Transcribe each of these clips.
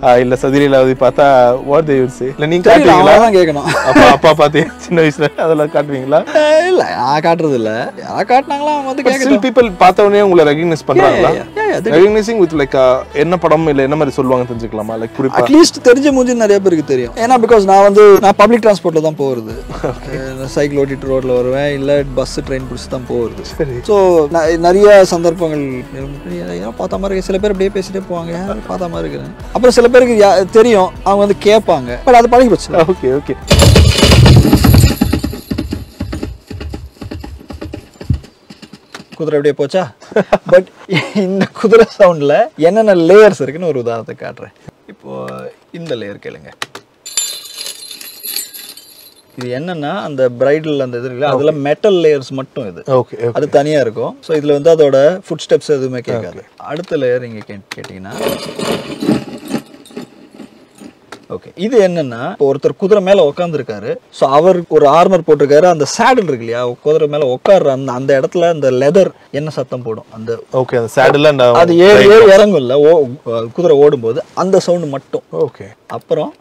இல்ல சதிரீலாவதி பார்த்தா what they யூட் சே இல்ல நீங்க தெரியல காட்டுவீங்களா தான் கேட்கணும் அப்பா அப்பா பார்த்து சின்ன வயசுல அதெல்லாம் காட்டுவீங்களா அஹ் இல்ல நான் காட்டுறது இல்ல யாரா காட்டினாங்களா அவங்க வந்து ஸ்டில் கேட்கட்டும் பீப்பிள் பார்த்த உடனே உங்களை ரெகக்னைஸ் பண்றாங்களா yeah, yeah, yeah, recognising with like என்ன படம் இல்ல என்ன மாதிரி சொல்லுவாங்க தெரிஞ்சுக்கலாமா லைக் குறிப்பா அட்லீஸ்ட் தெரிஞ்ச மூஞ்சி நிறைய பேருக்கு தெரியும் ஏன்னா பிகாஸ் நான் வந்து நான் பப்ளிக் டிரான்ஸ்போர்ட்ல தான் போகிறது சைக்கிள் ஓட்டிட்டு ரோட்ல வருவேன் இல்ல பஸ் ட்ரெயின் பிடிச்சி தான் போகிறது சரி ஸோ நிறைய சந்தர்ப்பங்கள் இருக்கு. ஏதோ பார்த்த மாதிரி இருக்கு. சில பேர் அப்படியே பேசிட்டே போவாங்க யார் பார்த்த மாதிரி இருக்கிறேன் அப்புறம் சில பேருக்கு யா- தெரியும் அவங்க வந்து கேட்பாங்க பட் அது பழகி போச்சு ஓகே ஓகே குதிரை அப்படியே போச்சா பட் இந்த குதிரை சவுண்ட்ல என்னென்ன லேயர்ஸ் இருக்குன்னு ஒரு உதாரணத்தை காட்டுறேன் இப்போ இந்த லேயர் கேளுங்க இது என்னன்னா அந்த பிரைடல் அந்த இது இருக்குல்ல அதுல மெட்டல் லேயர்ஸ் மட்டும் இது ஓகே அது தனியா இருக்கும் ஸோ இதுல வந்து அதோட ஃபுட் ஸ்டெப்ஸ் எதுவுமே கேட்காது அடுத்த லேயர் நீங்க கே கேட்டிங்கன்னா ஓகே இது என்னன்னா இப்போ ஒருத்தர் குதிரை மேல உட்காந்துருக்காரு ஸோ அவர் ஒரு ஆர்மர் போட்டிருக்காரு அந்த சேடல் இருக்கு இல்லையா குதிரை மேல உட்கார்ற அந்த அந்த இடத்துல அந்த லெதர் என்ன சத்தம் போடும் அந்த ஓகே அந்த சேடல் அண்ட் அது ஏறி ஏறி இறங்கும்ல ஓ குதிரை ஓடும்போது அந்த சவுண்டு மட்டும் ஓகே அப்புறம்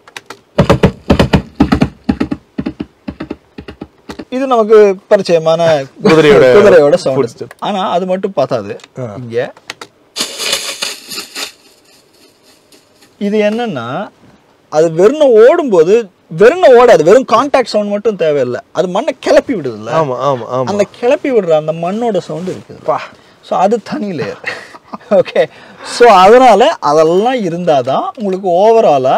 இது நமக்கு பரிச்சயமான குதிரையோட குதிரையோட footstep. சவுண்ட் ஆனா அது மட்டும் பார்த்தாது இங்க இது என்னன்னா அது வெறும் ஓடும்போது வெறும் ஓடாது வெறும் கான்டாக்ட் சவுண்ட் மட்டும் தேவையில்லை அது மண்ணை கிளப்பி விடுதுல்ல ஆமா ஆமா ஆமா அந்த கிளப்பி விடுற அந்த மண்ணோட சவுண்ட் இருக்குது ஸோ அது தனி லேயர் ஓகே ஸோ அதனால அதெல்லாம் இருந்தாதான் உங்களுக்கு ஓவராலா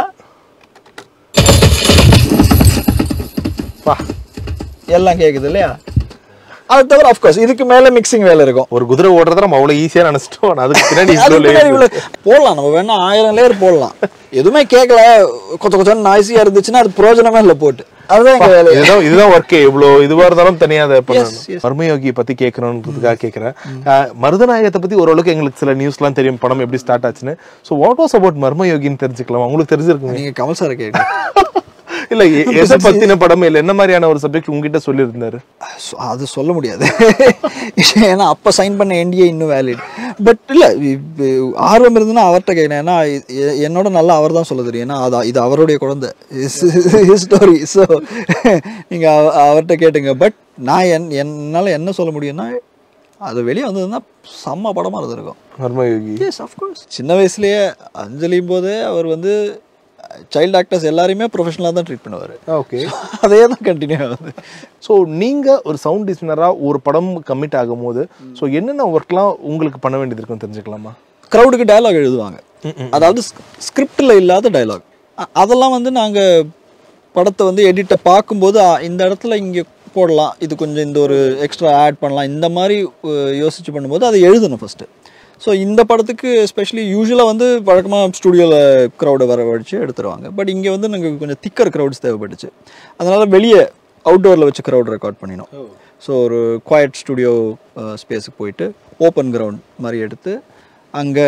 பா எல்லாம் கேக்குது இல்லையா அது தவிர அஃப்கோர்ஸ் இதுக்கு மேல மிக்சிங் வேலை இருக்கும் ஒரு குதிரை ஓடுறத நம்ம அவ்வளவு ஈஸியா நினைச்சிட்டோம் ஆனா அதுக்கு பின்னாடி அதுக்கு இவ்வளவு பின்னாடி layers. இவ்வளவு போடலாம் நம்ம வேணா ஆயிரம் லேயர் போடலாம் எதுவுமே கேட்கல கொச்ச கொச்சன்னு நாய்ஸியா இருந்துச்சுன்னா அது பிரயோஜனமே இல்லை போட்டு அதுதான் எங்க வேலை இதுதான் இதுதான் ஒர்க்கே இவ்வளவு இதுவா இருந்தாலும் தனியா அதை yes. பண்ணணும் மர்மயோகியை பத்தி கேட்கணுன்றதுக்காக கேட்கறேன் அஹ், மருதநாயகத்தை பத்தி ஓரளவுக்கு எங்களுக்கு சில நியூஸ்லாம் தெரியும் படம் எப்படி ஸ்டார்ட் ஆச்சுன்னு ஸோ வாட் வாஸ் அபவுட் மர்மயோகின்னு தெரிஞ்சுக்கலாம் உங்களுக்கு தெரிஞ்சிருக்குங்க நீங்க கமல் சாரை கேட்க இல்ல எ- எதை பத்தின படம் இல்ல என்ன மாதிரியான ஒரு சப்ஜெக்ட் உங்ககிட்ட சொல்லியிருந்தாரு அது சொல்ல முடியாது ஏன்னா அப்போ சைன் பண்ண என்டிஏ இன்னும் வேலிட் பட் இல்லை ஆர்வம் இருந்துன்னா அவர்கிட்ட கேட்கணும் ஏன்னா எ- என்னோட நல்லா அவர் தான் சொல்ல தெரியும் ஏன்னா அது இது அவருடைய குழந்தை ஸ்டோரி ஸோ நீங்கள் அவர்கிட்ட கேட்டுங்க பட் நான் என் என்னால் என்ன சொல்ல முடியும்னா அது வெளியே வந்ததுன்னா செம்ம படமாக இருந்திருக்கும் மர்மயோகி எஸ் அஃப்கோர்ஸ் சின்ன வயசுலயே அஞ்சலியும் போதே அவர் வந்து சைல்டு ஆக்டர்ஸ் எல்லாரையுமே ப்ரொஃபஷனலாக தான் ட்ரீட் பண்ணுவார் ஓகே அதே தான் கண்டினியூ ஆகுது ஸோ நீங்க ஒரு சவுண்ட் டிசைனரா ஒரு படம் கமிட் ஆகும்போது ஸோ என்னென்ன ஒர்க்லாம் உங்களுக்கு பண்ண வேண்டியது இருக்குன்னு தெரிஞ்சுக்கலாமா க்ரௌடுக்கு டயலாக் எழுதுவாங்க அதாவது ஸ்கிரிப்டில் இல்லாத டயலாக் அதெல்லாம் வந்து நாங்கள் படத்தை வந்து எடிட்டை பார்க்கும்போது அ, இந்த இடத்துல இங்கே போடலாம் இது கொஞ்சம் இந்த ஒரு எக்ஸ்ட்ரா ஆட் பண்ணலாம் இந்த மாதிரி அஹ், யோசிச்சு பண்ணும்போது அதை எழுதணும் ஃபஸ்ட்டு ஸோ இந்த படத்துக்கு எஸ்பெஷலி யூஸ்வலாக வந்து வழக்கமாக ஸ்டூடியோவில் க்ரௌடை வர வச்சு எடுத்துருவாங்க பட் இங்கே வந்து நாங்கள் கொஞ்சம் திக்கர் க்ரௌட்ஸ் தேவைப்பட்டுச்சு அதனால் வெளியே அவுட்டோரில் வச்சு க்ரௌட் ரெக்கார்ட் பண்ணினோம் ஸோ ஒரு குவாய்ட் ஸ்டுடியோ ஸ்பேஸுக்கு போயிட்டு ஓப்பன் கிரவுண்ட் மாதிரி எடுத்து அங்கே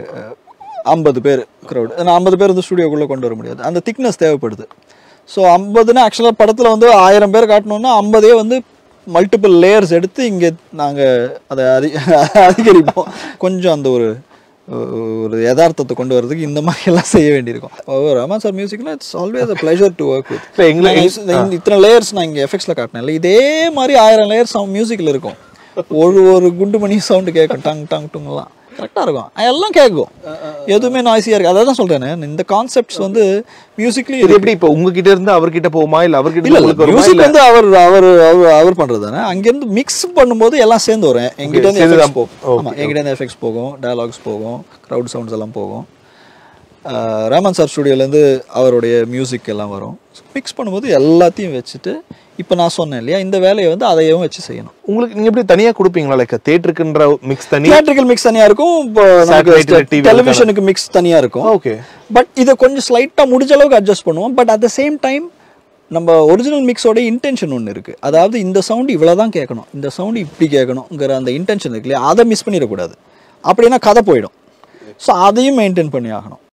ஐம்பது பேர் க்ரௌடு ஏன்னா ஐம்பது பேர் வந்து ஸ்டுடியோக்குள்ளே கொண்டு வர முடியாது அந்த திக்னஸ் தேவைப்படுது ஸோ ஐம்பதுன்னா ஆக்சுவலாக படத்தில் வந்து ஆயிரம் பேர் காட்டணும்னா ஐம்பதே வந்து மல்டிபிள் லேயர்ஸ் எடுத்து இங்கே நாங்கள் அதை அதி அதிகரிப்போம் கொஞ்சம் அந்த ஒரு ஒரு யதார்த்தத்தை கொண்டு வரதுக்கு இந்த மாதிரி எல்லாம் செய்ய வேண்டியிருக்கும் ஓ, ரஹ்மான் சார் மியூசிக்கில் it's always a pleasure to work with இல்ல எங்களை இத்தனை லேயர்ஸ் நான் இங்கே எஃபெக்ட்ஸில் காட்டினேன்ல இதே மாதிரி ஆயிரம் லேயர்ஸ் அவன் மியூசிக்கில் இருக்கும் ஒரு ஒரு குண்டு மணி சவுண்டு கேட்கும் டங் டங் டுங்கெல்லாம் கரெக்டாக இருக்கும் எல்லாம் கேட்கும் எதுவுமே நாய்ஸியாக இருக்கு அதை தான் சொல்கிறேனே இந்த கான்செப்ட்ஸ் வந்து மியூசிக்லேயும் இது எப்படி இப்போ உங்ககிட்ட இருந்து அவர்கிட்ட போகுமா இல்ல அவர்கிட்ட இல்ல இருந்து இல்ல உங்களுக்கு வருமா மியூசிக் இல்ல வந்து அவர் அவர் அவர் அவர் பண்றது தானே அங்கேருந்து மிக்ஸ் பண்ணும்போது எல்லாம் சேர்ந்து வரும் எங்கிட்ட இருந்து சேர்ந்து எஃபெக்ட்ஸ் தான் போகும் Okay, ஆமா எங்கிட்ட இருந்து எஃபெக்ட்ஸ் போகும் டயலாக்ஸ் போகும் க்ரௌட் சவுண்ட்ஸ் எல்லாம் போகும் ஆஹ் ரஹ்மான் சார் ஸ்டுடியோலேருந்து அவருடைய மியூசிக் எல்லாம் வரும் மிக்ஸ் பண்ணும்போது எல்லாத்தையும் வச்சுட்டு இப்போ நான் சொன்னேன் இல்லையா இந்த வேலையை வந்து அதையும் வச்சு செய்யணும் உங்களுக்கு நீங்க எப்படி தனியா கொடுப்பீங்களா லைக் தேட்டருக்குன்ற மிக்ஸ் தனி தியேட்ரிக்கல் மிக்ஸ் தனியா இருக்கும் இப்போ Satellite நமக்கு TV டெலிவிஷனுக்கு மிக்ஸ் தனியா இருக்கும் ஓகே பட் இதை கொஞ்சம் ஸ்லைட்டாக முடிஞ்ச அளவுக்கு அட்ஜஸ்ட் பண்ணுவோம் but at the same time நம்ம ஒரிஜினல் மிக்ஸோட இன்டென்ஷன் ஒன்று இருக்குது அதாவது இந்த சவுண்டு இவ்வளோ தான் கேட்கணும் இந்த சவுண்டு இப்படி கேட்கணுங்கிற அந்த இன்டென்ஷன் இருக்கு இல்லையா அதை மிஸ் பண்ணிடக்கூடாது அப்படின்னா கதை போயிடும் ஸோ அதையும் மெயின்டைன் பண்ணி ஆகணும்